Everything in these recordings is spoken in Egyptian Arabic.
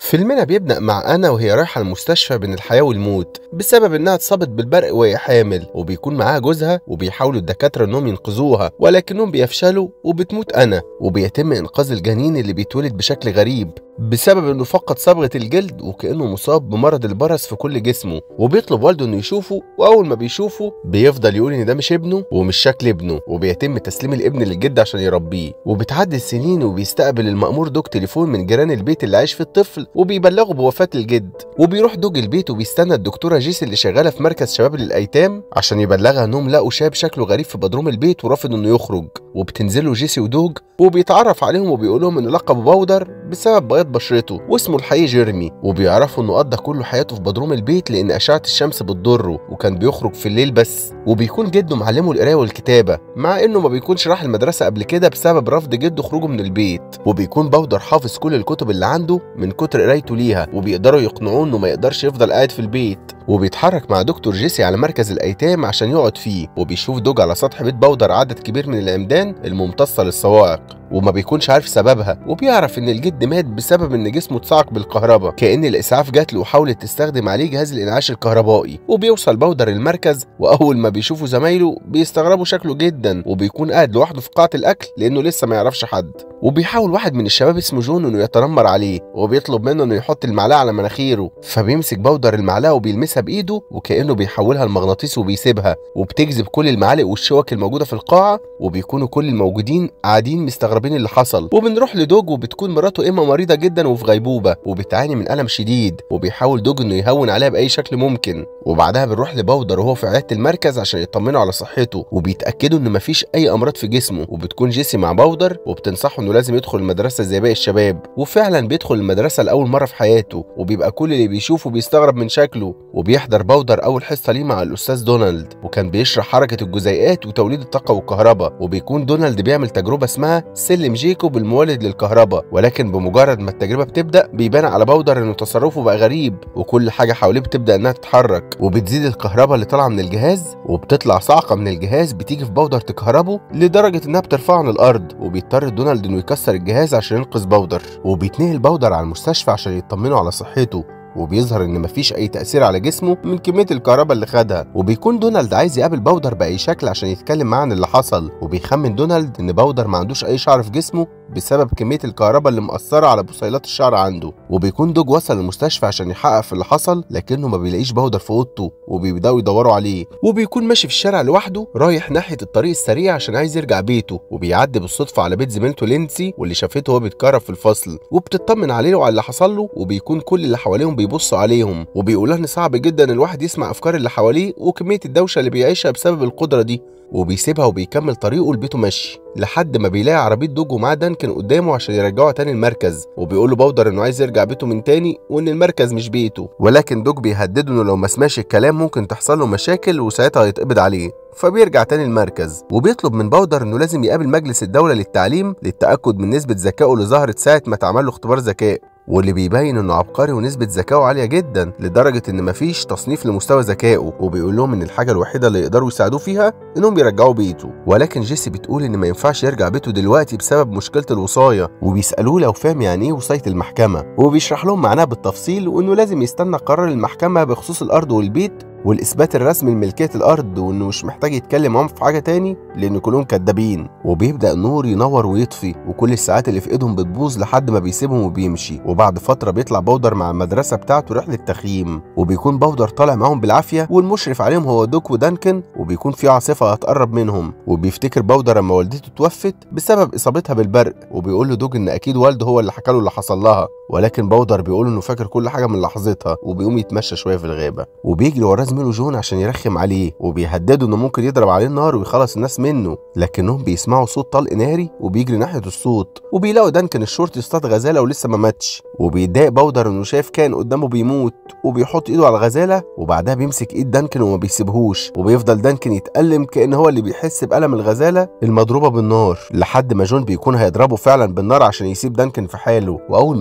فيلمنا بيبدأ مع أنا وهي رايحة المستشفى بين الحياة والموت بسبب إنها اتصابت بالبرق وهي حامل وبيكون معاها جوزها وبيحاولوا الدكاترة إنهم ينقذوها ولكنهم بيفشلوا وبتموت أنا وبيتم إنقاذ الجنين اللي بيتولد بشكل غريب بسبب انه فقد صبغه الجلد وكانه مصاب بمرض البرص في كل جسمه وبيطلب والده انه يشوفه واول ما بيشوفه بيفضل يقول ان ده مش ابنه ومش شكل ابنه وبيتم تسليم الابن للجد عشان يربيه وبتعدي السنين وبيستقبل المأمور دوج تليفون من جيران البيت اللي عايش فيه الطفل وبيبلغوا بوفاه الجد وبيروح دوج البيت وبيستنى الدكتوره جيسي اللي شغاله في مركز شباب للايتام عشان يبلغها انهم لقوا شاب شكله غريب في بدروم البيت ورافض انه يخرج وبتنزلوا جيسي ودوج وبيتعرف عليهم وبيقول لهم ان لقبه باودر بسبب بياض بشرته واسمه الحقيقي جيرمي وبيعرفوا انه قضى كل حياته في بدروم البيت لان اشعه الشمس بتضره وكان بيخرج في الليل بس وبيكون جده معلمه القرايه والكتابه مع انه ما بيكونش راح المدرسه قبل كده بسبب رفض جده خروجه من البيت وبيكون باودر حافظ كل الكتب اللي عنده من كتر قرايته ليها وبيقدروا يقنعوه انه ما يقدرش يفضل قاعد في البيت وبيتحرك مع دكتور جيسي على مركز الايتام عشان يقعد فيه وبيشوف دوج على سطح بيت باودر عدد كبير من العمدان الممتصه للصواعق وما بيكونش عارف سببها وبيعرف ان الجد مات بسبب ان جسمه اتصعق بالكهرباء كان الاسعاف جات له وحاولت تستخدم عليه جهاز الانعاش الكهربائي وبيوصل باودر المركز واول ما بيشوفوا زمايله بيستغربوا شكله جدا وبيكون قاعد لوحده في قاعه الاكل لانه لسه ما يعرفش حد وبيحاول واحد من الشباب اسمه جون انه يتنمر عليه وبيطلب منه انه يحط المعلقه على مناخيره فبيمسك باودر المعلقه وبيلمسها بايده وكانه بيحولها لمغناطيس وبيسيبها وبتجذب كل المعالق والشوك الموجوده في القاعه وبيكونوا كل الموجودين قاعدين مستغربين اللي حصل وبنروح لدوج وبتكون مراته اما مريضه جدا وفي غيبوبه وبتعاني من الم شديد وبيحاول دوج انه يهون عليها باي شكل ممكن وبعدها بنروح لباودر وهو في عياده المركز عشان يطمنوا على صحته وبيتاكدوا ان مفيش اي امراض في جسمه وبتكون جيسي مع باودر وبتنصحه انه لازم يدخل المدرسه زي باقي الشباب وفعلا بيدخل المدرسه لاول مره في حياته وبيبقى كل اللي بيشوفه بيستغرب من شكله وبيحضر باودر اول حصه ليه مع الاستاذ دونالد وكان بيشرح حركه الجزيئات وتوليد الطاقه والكهرباء وبيكون دونالد بيعمل تجربه اسمها سلم جيكوب المولد للكهرباء ولكن بمجرد ما التجربه بتبدا بيبان على باودر انه تصرفه بقى غريب وكل حاجه حواليه بتبدا انها تتحرك وبتزيد الكهرباء اللي طالعه من الجهاز وبتطلع صاعقه من الجهاز بتيجي في باودر تكهربه لدرجه انها بترفعه عن الارض وبيضطر دونالد انه يكسر الجهاز عشان ينقذ باودر وبيتنقل باودر على المستشفى عشان يطمنوا على صحته وبيظهر ان مفيش اي تاثير على جسمه من كميه الكهرباء اللي خدها وبيكون دونالد عايز يقابل باودر باي شكل عشان يتكلم معاه عن اللي حصل وبيخمن دونالد ان باودر ما عندوش اي شعر في جسمه بسبب كميه الكهرباء اللي مأثره على بصيلات الشعر عنده وبيكون دوج وصل المستشفى عشان يحقق في اللي حصل لكنه ما بيلاقيش باودر في اوضته وبيبداوا يدوروا عليه وبيكون ماشي في الشارع لوحده رايح ناحيه الطريق السريع عشان عايز يرجع بيته وبيعدي بالصدفه على بيت زميلته لينسي واللي شافته وهو بيتكهرب في الفصل وبتطمن عليه وعلى اللي حصل له وبيكون كل اللي حواليهم بيبصوا عليهم وبيقول ان صعب جدا الواحد يسمع افكار اللي حواليه وكميه الدوشه اللي بيعيشها بسبب القدره دي وبيسيبها وبيكمل طريقه لبيته مشي لحد ما بيلاقي عربيه دوج ومعاه دانكن قدامه عشان يرجعه تاني المركز وبيقول له باودر انه عايز يرجع بيته من تاني وان المركز مش بيته ولكن دوج بيهدده انه لو ما سمعش الكلام ممكن تحصل له مشاكل وساعتها هيتقبض عليه فبيرجع تاني المركز وبيطلب من باودر انه لازم يقابل مجلس الدوله للتعليم للتاكد من نسبه ذكائه اللي ظهرت ساعه ما اتعمل له اختبار ذكاء واللي بيبين انه عبقري ونسبه ذكائه عاليه جدا لدرجه ان مفيش تصنيف لمستوى ذكائه وبيقول لهم ان الحاجه الوحيده اللي يقدروا يساعدوه فيها انهم يرجعوا بيته ولكن جيسي بتقول ان ما ينفعش يرجع بيته دلوقتي بسبب مشكله الوصايه وبيسالوه لو فاهم يعني ايه وصايه المحكمه وبيشرح لهم معناها بالتفصيل وانه لازم يستنى قرار المحكمه بخصوص الارض والبيت والاثبات الرسمي لملكيه الارض وانه مش محتاج يتكلم معاهم في حاجه تاني لان كلهم كدابين وبيبدا النور ينور ويطفي وكل الساعات اللي في ايدهم بتبوظ لحد ما بيسيبهم وبيمشي وبعد فتره بيطلع باودر مع المدرسه بتاعته رحله تخييم وبيكون باودر طالع معاهم بالعافيه والمشرف عليهم هو دوك ودانكن وبيكون في عاصفه هتقرب منهم وبيفتكر باودر لما والدته توفت بسبب اصابتها بالبرق وبيقول له دوج ان اكيد والده هو اللي حكى له اللي حصل لها ولكن باودر بيقول انه فاكر كل حاجه من لحظتها وبيقوم يتمشى شويه في الغابه وبيجري وراه زميله جون عشان يرخم عليه وبيهدده انه ممكن يضرب عليه النار ويخلص الناس منه لكنهم بيسمعوا صوت طلق ناري وبيجري ناحيه الصوت وبيلاقوا دانكن الشرطي اصطاد غزاله ولسه ما ماتش وبيتضايق باودر انه شايف كان قدامه بيموت وبيحط ايده على الغزاله وبعدها بيمسك ايد دانكن وما بيسيبهوش وبيفضل دانكن يتألم كأن هو اللي بيحس بألم الغزاله المضروبه بالنار لحد ما جون بيكون هيضربه فعلا بالنار عشان يسيب دانكن في حاله واول ما بيسيبه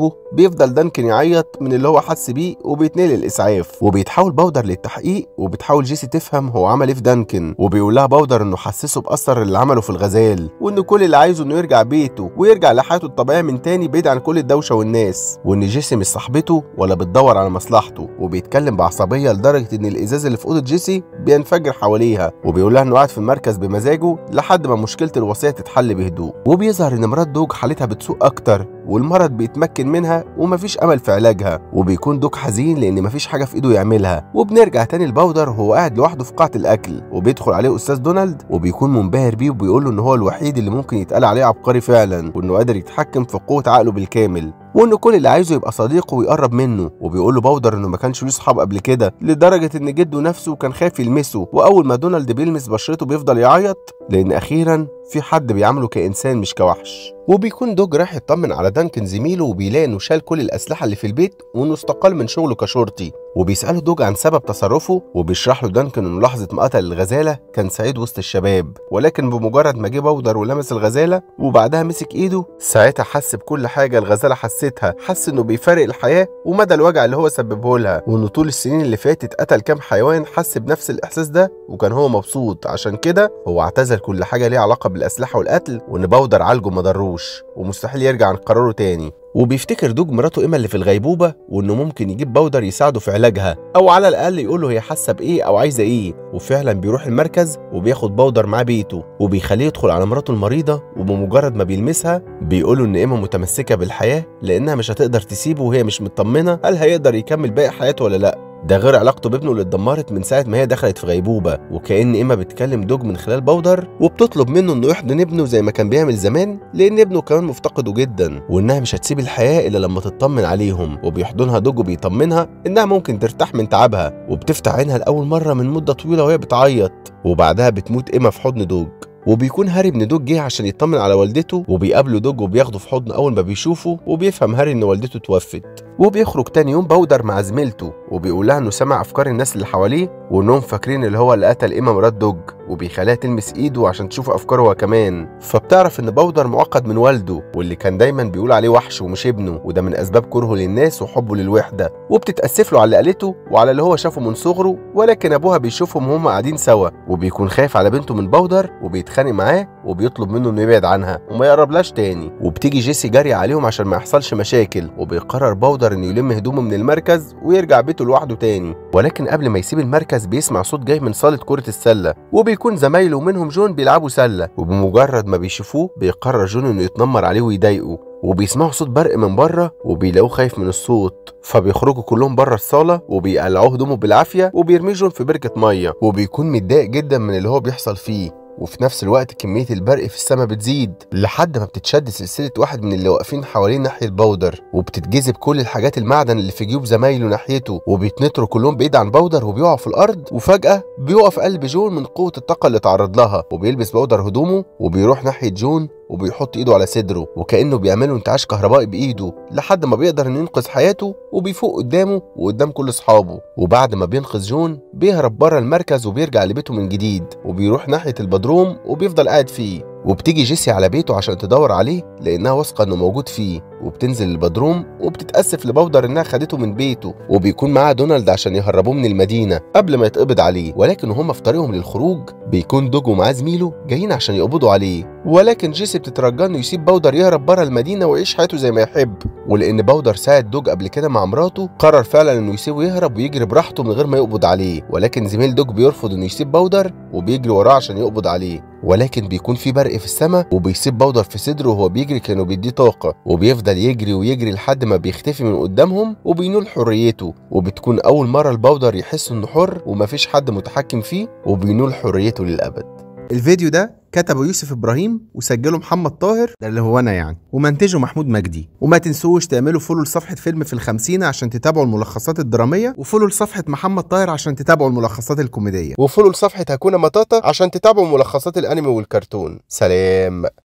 دماغه بيفضل دانكن يعيط من اللي هو حس بيه وبيتنقل الاسعاف وبيتحول باودر للتحقيق وبتحاول جيسي تفهم هو عمل ايه في دانكن وبيقول لها باودر انه حسسه باثر اللي عمله في الغزال وان كل اللي عايزه انه يرجع بيته ويرجع لحياته الطبيعيه من تاني بعيد عن كل الدوشه والناس وان جيسي مش صاحبته ولا بتدور على مصلحته وبيتكلم بعصبيه لدرجه ان الازاز اللي في اوضه جيسي بينفجر حواليها وبيقول لها انه قاعد في المركز بمزاجه لحد ما مشكله الوصيه تتحل بهدوء وبيظهر ان مرات دوج حالتها بتسوء اكتر والمرض بيتمكن منها ومفيش امل في علاجها وبيكون دوك حزين لان مفيش حاجه في ايده يعملها وبنرجع تاني لباودر وهو قاعد لوحده في قاعه الاكل وبيدخل عليه استاذ دونالد وبيكون منبهر بيه وبيقول له ان هو الوحيد اللي ممكن يتقال عليه عبقري فعلا وانه قادر يتحكم في قوه عقله بالكامل وانه كل اللي عايزه يبقى صديقه ويقرب منه وبيقول له باودر انه ما كانش له صحاب قبل كده لدرجه ان جده نفسه كان خايف يلمسه واول ما دونالد بيلمس بشرته بيفضل يعيط لان اخيرا في حد بيعامله كانسان مش كوحش وبيكون دوج راح يطمن على دانكن زميله وبيلاقي انه شال كل الاسلحه اللي في البيت وانه استقال من شغله كشرطي وبيساله دوج عن سبب تصرفه وبيشرح له دانكن انه لحظه ما قتل الغزاله كان سعيد وسط الشباب ولكن بمجرد ما جه باودر ولمس الغزاله وبعدها مسك ايده ساعتها حس بكل حاجه الغزاله حستها حس انه بيفارق الحياه ومدى الوجع اللي هو سببه لها وانه طول السنين اللي فاتت قتل كام حيوان حس بنفس الاحساس ده وكان هو مبسوط عشان كده هو اعتزل كل حاجه ليها علاقه بالاسلحه والقتل وان باودر عالجه ما ضروش ومستحيل يرجع عن قراره تاني وبيفتكر دوج مراته ايما اللي في الغيبوبه وانه ممكن يجيب باودر يساعده في علاجها او على الاقل يقول له هي حاسه بايه او عايزه ايه وفعلا بيروح المركز وبياخد باودر معاه بيته وبيخليه يدخل على مراته المريضه وبمجرد ما بيلمسها بيقول له ان ايما متمسكه بالحياه لانها مش هتقدر تسيبه وهي مش مطمنه هل هيقدر يكمل باقي حياته ولا لا ده غير علاقته بابنه اللي اتدمرت من ساعه ما هي دخلت في غيبوبه وكأن ايما بتكلم دوج من خلال باودر وبتطلب منه انه يحضن ابنه زي ما كان بيعمل زمان لان ابنه كمان مفتقده جدا وانها مش هتسيب الحياه الا لما تطمن عليهم وبيحضنها دوج وبيطمنها انها ممكن ترتاح من تعبها وبتفتح عينها لاول مره من مده طويله وهي بتعيط وبعدها بتموت ايما في حضن دوج وبيكون هاري ابن دوج جه عشان يطمن على والدته وبيقابله دوج وبياخده في حضن اول ما بيشوفه وبيفهم هاري ان والدته توفت وبيخرج تاني يوم باودر مع زميلته وبيقول لها انه سمع افكار الناس اللي حواليه وانهم فاكرين اللي هو اللي قتل ايما مرات دوج وبيخليها تلمس ايده عشان تشوف افكاره هو كمان فبتعرف ان باودر معقد من والده واللي كان دايما بيقول عليه وحش ومش ابنه وده من اسباب كرهه للناس وحبه للوحده وبتتاسف له على اللي قالته وعلى اللي هو شافه من صغره ولكن ابوها بيشوفهم وهم قاعدين سوا وبيكون خايف على بنته من باودر وبيتخانق معاه وبيطلب منه انه يبعد عنها وما يقربلاش تاني وبتيجي جيسي جري عليهم عشان ما يحصلش مشاكل وبيقرر باودر انه يلم هدومه من المركز ويرجع بيته لوحده تاني ولكن قبل ما يسيب المركز بيسمع صوت جاي من صاله كره السله وبيكون زمايله ومنهم جون بيلعبوا سله وبمجرد ما بيشوفوه بيقرر جون انه يتنمر عليه ويضايقه وبيسمعوا صوت برق من بره وبيلاقوه خايف من الصوت فبيخرجوا كلهم بره الصاله وبيقلعوه هدومه بالعافيه وبيرميه جون في بركه ميه وبيكون متضايق جدا من اللي هو بيحصل فيه وفي نفس الوقت كمية البرق في السماء بتزيد لحد ما بتتشد سلسلة واحد من اللي واقفين حوالين ناحية باودر وبتتجذب كل الحاجات المعدن اللي في جيوب زمايله ناحيته وبيتنطروا كلهم بعيد عن باودر وبيقعوا في الأرض وفجأة بيقف قلب جون من قوة الطاقة اللي تعرض لها وبيلبس باودر هدومه وبيروح ناحية جون وبيحط ايده على صدره وكانه بيعمله انتعاش كهربائي بايده لحد ما بيقدر انه ينقذ حياته وبيفوق قدامه وقدام كل اصحابه وبعد ما بينقذ جون بيهرب بره المركز وبيرجع لبيته من جديد وبيروح ناحيه البدروم وبيفضل قاعد فيه وبتيجي جيسي على بيته عشان تدور عليه لانها واثقه انه موجود فيه وبتنزل البدروم وبتتاسف لبودر انها خدته من بيته وبيكون معاه دونالد عشان يهربوه من المدينه قبل ما يتقبض عليه ولكن وهم في طريقهم للخروج بيكون دوج ومعاه زميله جايين عشان يقبضوا عليه ولكن جيسي بتترجى انه يسيب باودر يهرب بره المدينه ويعيش حياته زي ما يحب ولان باودر ساعد دوج قبل كده مع مراته قرر فعلا انه يسيبه يهرب ويجري براحته من غير ما يقبض عليه ولكن زميل دوج بيرفض انه يسيب باودر وبيجري وراه عشان يقبض عليه ولكن بيكون في برق في السماء وبيسيب باودر في صدره وهو بيجري كانوا بيديه طاقه وبيفضل يجري ويجري لحد ما بيختفي من قدامهم وبينول حريته وبتكون اول مره الباودر يحس انه حر ومفيش حد متحكم فيه وبينول حريته للابد الفيديو ده كتبه يوسف ابراهيم وسجله محمد طاهر ده اللي هو انا يعني ومنتجه محمود مجدي وما تنسوش تعملوا فولو لصفحه فيلم في الخمسين عشان تتابعوا الملخصات الدراميه وفولو لصفحه محمد طاهر عشان تتابعوا الملخصات الكوميديه وفولو لصفحه هكونا مطاطا عشان تتابعوا ملخصات الانمي والكرتون سلام